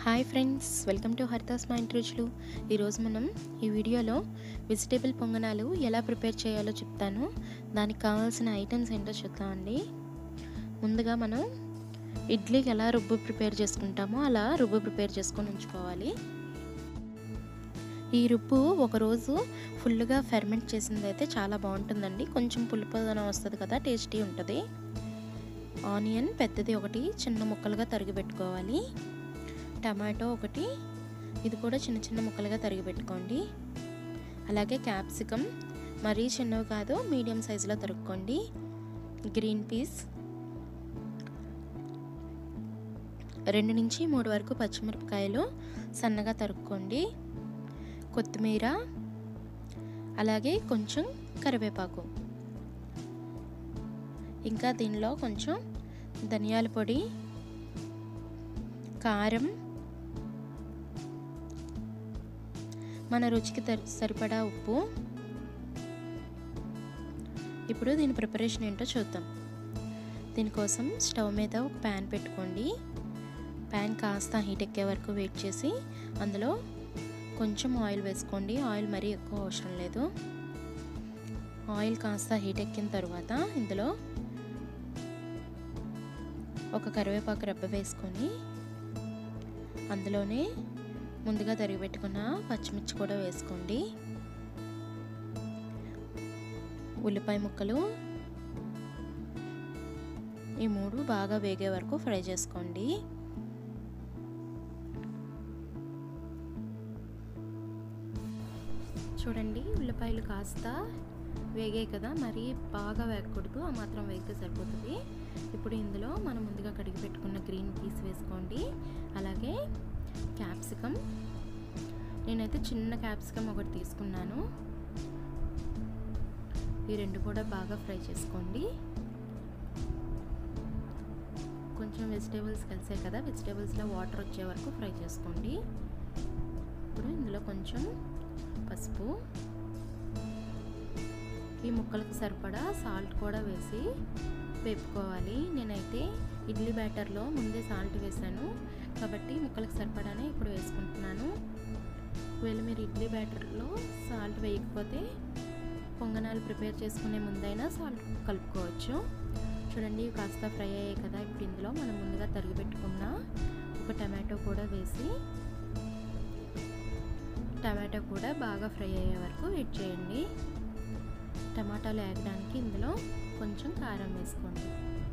hi friends welcome to Haritha's మా ఇంటి రుచులు ఈరోజు మనం ఈ వీడియోలో వెజిటేబుల్ పొంగనాలు ఎలా ప్రిపేర్ చేయాలో చెప్తాను దానికి కావాల్సిన ఐటమ్స్ ఏంటో చూద్దామండి ముందుగా మనం ఇడ్లీకి ఎలా రుబ్బు ప్రిపేర్ చేసుకుంటామో అలా రుబ్బు ప్రిపేర్ చేసుకొని ఉంచుకోవాలి ఈ రుబ్బు ఒకరోజు ఫుల్గా ఫెర్మెంట్ చేసింది అయితే చాలా బాగుంటుందండి కొంచెం పులుపుదనం వస్తుంది కదా టేస్టీ ఉంటుంది ఆనియన్ పెద్దది ఒకటి చిన్న ముక్కలుగా తరిగి పెట్టుకోవాలి టమాటో ఒకటి ఇది కూడా చిన్న చిన్న ముక్కలుగా తరిగి పెట్టుకోండి అలాగే క్యాప్సికమ్ మరీ చిన్నవి కాదు మీడియం సైజులో తరుక్కోండి గ్రీన్ పీస్ రెండు నుంచి మూడు వరకు పచ్చిమిరపకాయలు సన్నగా తరుక్కోండి కొత్తిమీర అలాగే కొంచెం కరివేపాకు ఇంకా దీనిలో కొంచెం ధనియాల పొడి కారం మన రుచికి సరిపడా ఉప్పు ఇప్పుడు దీని ప్రిపరేషన్ ఏంటో చూద్దాం దీనికోసం స్టవ్ మీద ఒక ప్యాన్ పెట్టుకోండి ప్యాన్ కాస్త హీట్ ఎక్కే వరకు వెయిట్ చేసి అందులో కొంచెం ఆయిల్ వేసుకోండి ఆయిల్ మరీ ఎక్కువ అవసరం లేదు ఆయిల్ కాస్త హీట్ ఎక్కిన తర్వాత ఇందులో ఒక కరివేపాకు రెబ్బ వేసుకొని అందులోనే ముందుగా తరిగి పెట్టుకున్న పచ్చిమిర్చి కూడా వేసుకోండి ఉల్లిపాయ ముక్కలు ఈ మూడు బాగా వేగే వరకు ఫ్రై చేసుకోండి చూడండి ఉల్లిపాయలు కాస్త వేగాయి కదా మరీ బాగా వేగకూడదు ఆ మాత్రం వేగితే సరిపోతుంది ఇప్పుడు ఇందులో మనం ముందుగా కడిగి పెట్టుకున్న గ్రీన్ పీస్ వేసుకోండి అలాగే క్యాప్సికమ్ నేనైతే చిన్న క్యాప్సికమ్ ఒకటి తీసుకున్నాను ఈ రెండు కూడా బాగా ఫ్రై చేసుకోండి కొంచెం వెజిటేబుల్స్ కలిసాయి కదా వెజిటేబుల్స్లో వాటర్ వచ్చే వరకు ఫ్రై చేసుకోండి ఇప్పుడు ఇందులో కొంచెం పసుపు ఈ ముక్కలకు సరిపడా సాల్ట్ కూడా వేసి వేపుకోవాలి నేనైతే ఇడ్లీ బ్యాటర్లో ముందే సాల్ట్ వేసాను కాబట్టి ముక్కలకు సరిపడానే ఇప్పుడు వేసుకుంటున్నాను ఒకవేళ మీరు ఇడ్లీ బ్యాటర్లో సాల్ట్ వేయకపోతే పొంగనాలు ప్రిపేర్ చేసుకునే ముందైనా సాల్ట్ కలుపుకోవచ్చు చూడండి కాస్త ఫ్రై అయ్యాయి కదా ఇప్పుడు ఇందులో మనం ముందుగా తరిగి పెట్టుకున్న ఒక టమాటో కూడా వేసి టమాటో కూడా బాగా ఫ్రై అయ్యే వరకు వెయిట్ చేయండి టమాటాలు వేగడానికి ఇందులో కొంచెం కారం వేసుకోండి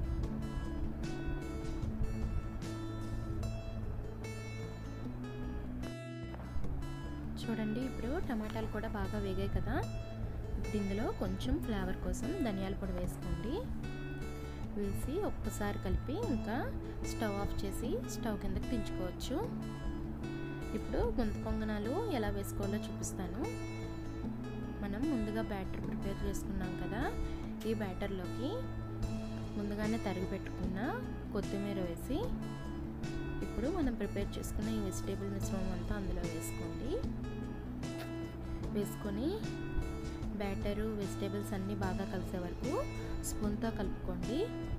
చూడండి ఇప్పుడు టమాటాలు కూడా బాగా వేగాయి కదా ఇప్పుడు ఇందులో కొంచెం ఫ్లేవర్ కోసం ధనియాల పొడి వేసుకోండి వేసి ఒక్కసారి కలిపి ఇంకా స్టవ్ ఆఫ్ చేసి స్టవ్ కిందకి దించుకోవచ్చు ఇప్పుడు గుంత పొంగనాలు ఎలా వేసుకోవాలో చూపిస్తాను మనం ముందుగా బ్యాటర్ ప్రిపేర్ చేసుకున్నాం కదా ఈ బ్యాటర్లోకి ముందుగానే తరిగి పెట్టుకున్న కొత్తిమీర వేసి ఇప్పుడు మనం ప్రిపేర్ చేసుకున్న ఈ వెజిటేబుల్ మిశ్రమం అంతా అందులో వేసుకోండి వేసుకొని బ్యాటరు వెజిటేబుల్స్ అన్నీ బాగా కలిసే వరకు స్పూన్తో కలుపుకోండి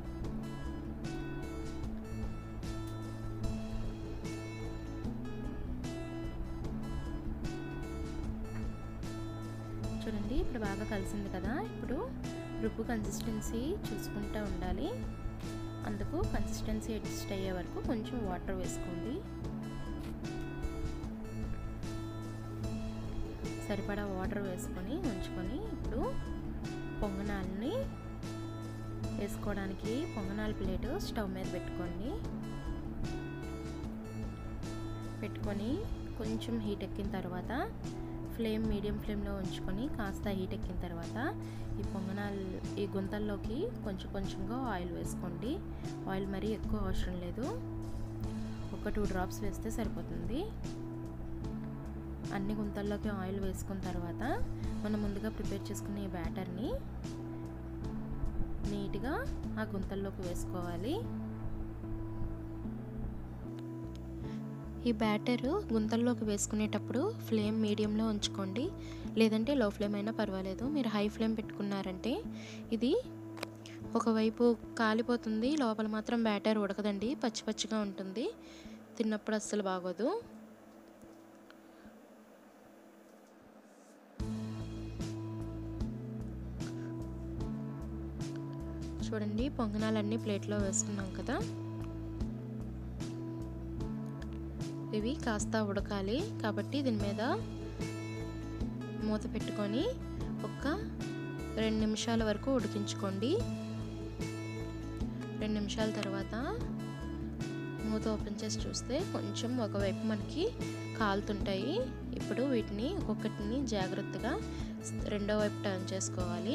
చూడండి ఇప్పుడు బాగా కలిసింది కదా ఇప్పుడు రుబ్బు కన్సిస్టెన్సీ చూసుకుంటూ ఉండాలి అందుకు కన్సిస్టెన్సీ అడ్జస్ట్ అయ్యే వరకు కొంచెం వాటర్ వేసుకోండి సరిపడా వాటర్ వేసుకొని ఉంచుకొని ఇప్పుడు పొంగనాలని వేసుకోవడానికి పొంగనాల ప్లేటు స్టవ్ మీద పెట్టుకోండి పెట్టుకొని కొంచెం హీట్ ఎక్కిన తర్వాత ఫ్లేమ్ మీడియం ఫ్లేమ్లో ఉంచుకొని కాస్త హీట్ ఎక్కిన తర్వాత ఈ పొంగనాలు ఈ గుంతల్లోకి కొంచెం కొంచెంగా ఆయిల్ వేసుకోండి ఆయిల్ మరీ ఎక్కువ అవసరం లేదు ఒక టూ డ్రాప్స్ వేస్తే సరిపోతుంది అన్ని గుంతల్లోకి ఆయిల్ వేసుకున్న తర్వాత మనం ముందుగా ప్రిపేర్ చేసుకున్న ఈ బ్యాటర్ని నీట్గా ఆ గుంతల్లోకి వేసుకోవాలి ఈ బ్యాటర్ గుంతల్లోకి వేసుకునేటప్పుడు ఫ్లేమ్ మీడియంలో ఉంచుకోండి లేదంటే లో ఫ్లేమ్ అయినా పర్వాలేదు మీరు హై ఫ్లేమ్ పెట్టుకున్నారంటే ఇది ఒకవైపు కాలిపోతుంది లోపల మాత్రం బ్యాటర్ ఉడకదండి పచ్చి పచ్చిగా ఉంటుంది తిన్నప్పుడు అస్సలు బాగోదు చూడండి పొంగనాలన్నీ ప్లేట్లో వేసుకున్నాం కదా ఇవి కాస్త ఉడకాలి కాబట్టి దీని మీద మూత పెట్టుకొని ఒక రెండు నిమిషాల వరకు ఉడికించుకోండి రెండు నిమిషాల తర్వాత మూత ఓపెన్ చేసి చూస్తే కొంచెం ఒకవైపు మనకి కాలుతుంటాయి ఇప్పుడు వీటిని ఒక్కొక్కటిని జాగ్రత్తగా రెండో వైపు టర్న్ చేసుకోవాలి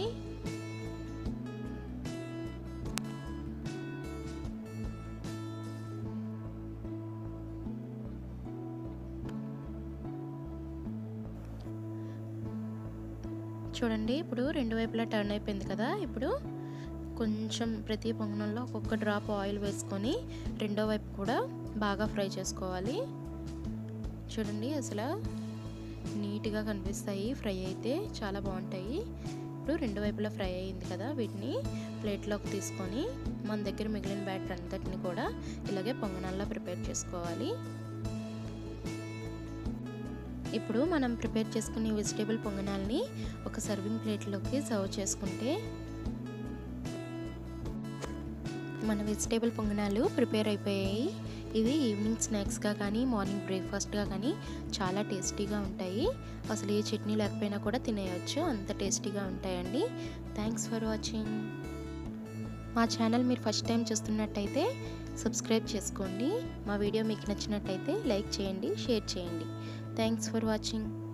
చూడండి ఇప్పుడు రెండు వైపులా టర్న్ అయిపోయింది కదా ఇప్పుడు కొంచెం ప్రతి పొంగనంలో ఒక్కొక్క డ్రాప్ ఆయిల్ వేసుకొని రెండో వైపు కూడా బాగా ఫ్రై చేసుకోవాలి చూడండి అసలు నీట్గా కనిపిస్తాయి ఫ్రై అయితే చాలా బాగుంటాయి ఇప్పుడు రెండు వైపులా ఫ్రై అయింది కదా వీటిని ప్లేట్లోకి తీసుకొని మన దగ్గర మిగిలిన బ్యాటర్ అంతటిని కూడా ఇలాగే పొంగనాల్లో ప్రిపేర్ చేసుకోవాలి ఇప్పుడు మనం ప్రిపేర్ చేసుకునే వెజిటేబుల్ పొంగనాల్ని ఒక సర్వింగ్ ప్లేట్లోకి సర్వ్ చేసుకుంటే మన వెజిటేబుల్ పొంగనాలు ప్రిపేర్ అయిపోయాయి ఇవి ఈవినింగ్ స్నాక్స్గా కానీ మార్నింగ్ బ్రేక్ఫాస్ట్గా కానీ చాలా టేస్టీగా ఉంటాయి అసలు ఏ చట్నీ లేకపోయినా కూడా తినేయచ్చు అంత టేస్టీగా ఉంటాయండి థ్యాంక్స్ ఫర్ వాచింగ్ మా ఛానల్ మీరు ఫస్ట్ టైం చూస్తున్నట్టయితే సబ్స్క్రైబ్ చేసుకోండి మా వీడియో మీకు నచ్చినట్టయితే లైక్ చేయండి షేర్ చేయండి థ్యాంక్స్ ఫర్ వాచింగ్